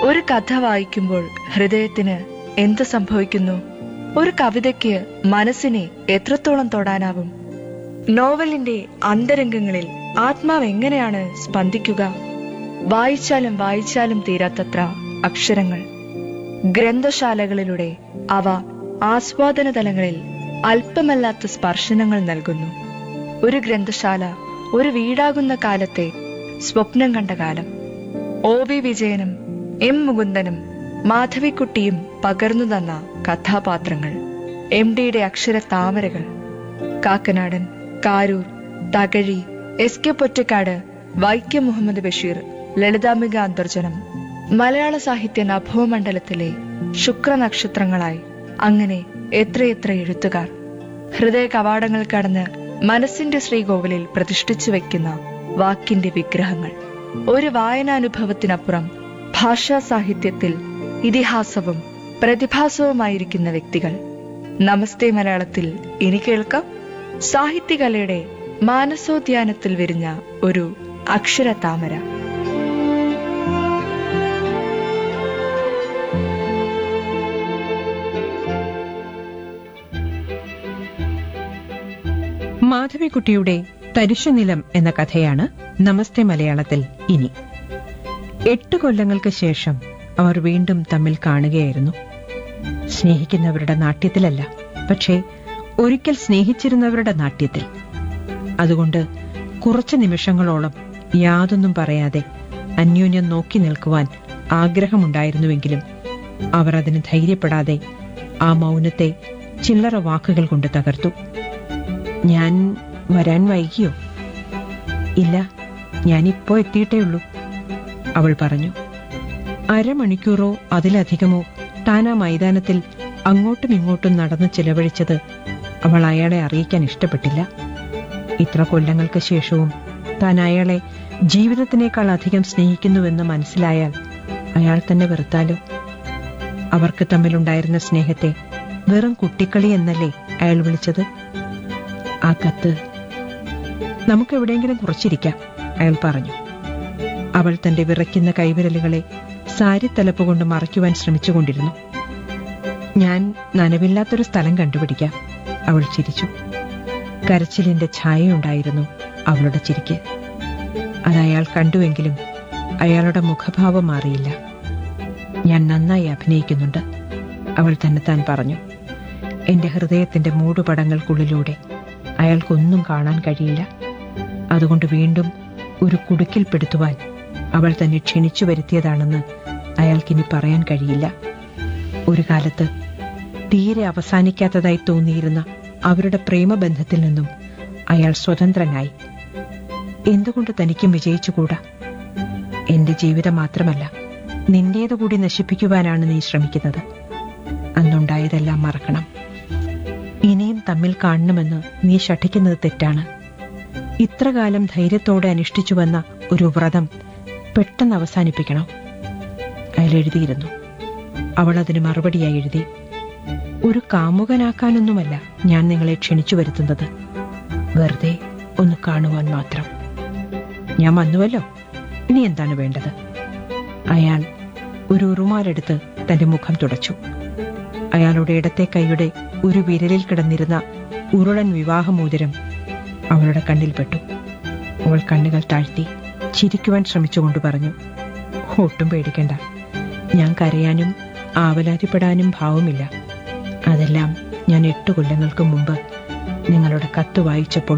ഒരു കഥ വായിക്കുമ്പോൾ ഹൃദയത്തിന് എന്ത് സംഭവിക്കുന്നു ഒരു കവിതയ്ക്ക് മനസ്സിനെ എത്രത്തോളം തൊടാനാവും നോവലിന്റെ അന്തരംഗങ്ങളിൽ ആത്മാവ് എങ്ങനെയാണ് സ്പന്ദിക്കുക വായിച്ചാലും വായിച്ചാലും തീരാത്തത്ര അക്ഷരങ്ങൾ ഗ്രന്ഥശാലകളിലൂടെ അവ ആസ്വാദന തലങ്ങളിൽ അല്പമല്ലാത്ത സ്പർശനങ്ങൾ നൽകുന്നു ഒരു ഗ്രന്ഥശാല ഒരു വീടാകുന്ന കാലത്തെ സ്വപ്നം കണ്ട കാലം ഒ വി വിജയനും എം മുകുന്ദനും മാധവിക്കുട്ടിയും പകർന്നു തന്ന കഥാപാത്രങ്ങൾ എം ഡിയുടെ അക്ഷര താമരകൾ കാക്കനാടൻ കാരൂർ തകഴി എസ് കെ പൊറ്റക്കാട് വൈക്കം മുഹമ്മദ് ബഷീർ ലളിതാംബിക അന്തർജനം മലയാള സാഹിത്യ നഭോമണ്ഡലത്തിലെ ശുക്രനക്ഷത്രങ്ങളായി അങ്ങനെ എത്രയെത്ര എഴുത്തുകാർ ഹൃദയ കവാടങ്ങൾ കടന്ന് മനസ്സിന്റെ ശ്രീകോവിലിൽ പ്രതിഷ്ഠിച്ചു വെക്കുന്ന വാക്കിന്റെ വിഗ്രഹങ്ങൾ ഒരു വായനാനുഭവത്തിനപ്പുറം ഭാഷാ സാഹിത്യത്തിൽ ഇതിഹാസവും പ്രതിഭാസവുമായിരിക്കുന്ന വ്യക്തികൾ നമസ്തേ മലയാളത്തിൽ ഇനി കേൾക്കാം സാഹിത്യകലയുടെ മാനസോദ്യാനത്തിൽ വിരിഞ്ഞ ഒരു അക്ഷര താമര മാധവിക്കുട്ടിയുടെ തരിശുനിലം എന്ന കഥയാണ് നമസ്തേ മലയാളത്തിൽ ഇനി എട്ട് കൊല്ലങ്ങൾക്ക് ശേഷം അവർ വീണ്ടും തമ്മിൽ കാണുകയായിരുന്നു സ്നേഹിക്കുന്നവരുടെ നാട്യത്തിലല്ല പക്ഷേ ഒരിക്കൽ സ്നേഹിച്ചിരുന്നവരുടെ നാട്യത്തിൽ അതുകൊണ്ട് കുറച്ച് നിമിഷങ്ങളോളം യാതൊന്നും പറയാതെ അന്യോന്യം നോക്കി നിൽക്കുവാൻ ആഗ്രഹമുണ്ടായിരുന്നുവെങ്കിലും അവർ അതിന് ധൈര്യപ്പെടാതെ ആ മൗനത്തെ ചില്ലറ വാക്കുകൾ കൊണ്ട് തകർത്തു ഞാൻ വരാൻ വൈകിയോ ഇല്ല ഞാനിപ്പോ എത്തിയിട്ടേ ഉള്ളൂ അവൾ പറഞ്ഞു അരമണിക്കൂറോ അതിലധികമോ താൻ ആ മൈതാനത്തിൽ അങ്ങോട്ടും ഇങ്ങോട്ടും നടന്ന് ചിലവഴിച്ചത് അവൾ അയാളെ അറിയിക്കാൻ ഇഷ്ടപ്പെട്ടില്ല ഇത്ര കൊല്ലങ്ങൾക്ക് ശേഷവും താൻ അയാളെ ജീവിതത്തിനേക്കാൾ അധികം സ്നേഹിക്കുന്നുവെന്ന് മനസ്സിലായാൽ അയാൾ തന്നെ വെറുത്താലോ അവർക്ക് തമ്മിലുണ്ടായിരുന്ന സ്നേഹത്തെ വെറും കുട്ടിക്കളി എന്നല്ലേ അയാൾ വിളിച്ചത് ആ കത്ത് നമുക്ക് എവിടെയെങ്കിലും കുറച്ചിരിക്കാം അയാൾ പറഞ്ഞു അവൾ തന്റെ വിറയ്ക്കുന്ന കൈവിരലുകളെ സാരിത്തലപ്പ് കൊണ്ട് മറയ്ക്കുവാൻ ശ്രമിച്ചുകൊണ്ടിരുന്നു ഞാൻ നനവില്ലാത്തൊരു സ്ഥലം കണ്ടുപിടിക്കാം അവൾ ചിരിച്ചു കരച്ചിലിന്റെ ഛായയുണ്ടായിരുന്നു അവളുടെ ചിരിക്ക് അത് അയാൾ കണ്ടുവെങ്കിലും അയാളുടെ മുഖഭാവം മാറിയില്ല ഞാൻ നന്നായി അഭിനയിക്കുന്നുണ്ട് അവൾ തന്നെ താൻ പറഞ്ഞു എന്റെ ഹൃദയത്തിന്റെ മൂടുപടങ്ങൾക്കുള്ളിലൂടെ അയാൾക്കൊന്നും കാണാൻ കഴിയില്ല അതുകൊണ്ട് വീണ്ടും ഒരു കുടുക്കിൽപ്പെടുത്തുവാൻ അവൾ തന്നെ ക്ഷണിച്ചു വരുത്തിയതാണെന്ന് അയാൾക്കിനി പറയാൻ കഴിയില്ല ഒരു കാലത്ത് തീരെ അവസാനിക്കാത്തതായി തോന്നിയിരുന്ന അവരുടെ പ്രേമബന്ധത്തിൽ നിന്നും അയാൾ സ്വതന്ത്രനായി എന്തുകൊണ്ട് തനിക്കും വിജയിച്ചുകൂടാ എന്റെ ജീവിതം മാത്രമല്ല നിന്റേത് കൂടി നശിപ്പിക്കുവാനാണ് നീ ശ്രമിക്കുന്നത് അന്നുണ്ടായതെല്ലാം മറക്കണം ഇനിയും തമ്മിൽ കാണണമെന്ന് നീ ശഠിക്കുന്നത് തെറ്റാണ് ഇത്രകാലം ധൈര്യത്തോടെ അനുഷ്ഠിച്ചു വന്ന ഒരു വ്രതം പെട്ടെന്ന് അവസാനിപ്പിക്കണം അയാൾ എഴുതിയിരുന്നു അവൾ അതിന് മറുപടിയായി എഴുതി ഒരു കാമുകനാക്കാനൊന്നുമല്ല ഞാൻ നിങ്ങളെ ക്ഷണിച്ചു വരുത്തുന്നത് വെറുതെ ഒന്ന് കാണുവാൻ മാത്രം ഞാൻ വന്നുവല്ലോ ഇനി എന്താണ് വേണ്ടത് അയാൾ ഒരു ഉറുമാലെടുത്ത് തന്റെ മുഖം തുടച്ചു അയാളുടെ ഇടത്തെ കൈയുടെ ഒരു വിരലിൽ കിടന്നിരുന്ന ഉരുളൻ വിവാഹമോതിരം അവളുടെ കണ്ണിൽപ്പെട്ടു അവൾ കണ്ണുകൾ താഴ്ത്തി ചിരിക്കുവാൻ ശ്രമിച്ചുകൊണ്ട് പറഞ്ഞു ഒട്ടും പേടിക്കണ്ട ഞാൻ കരയാനും ആവലാതിപ്പെടാനും ഭാവമില്ല അതെല്ലാം ഞാൻ എട്ടു കൊല്ലങ്ങൾക്ക് മുമ്പ് നിങ്ങളുടെ കത്ത് വായിച്ചപ്പോൾ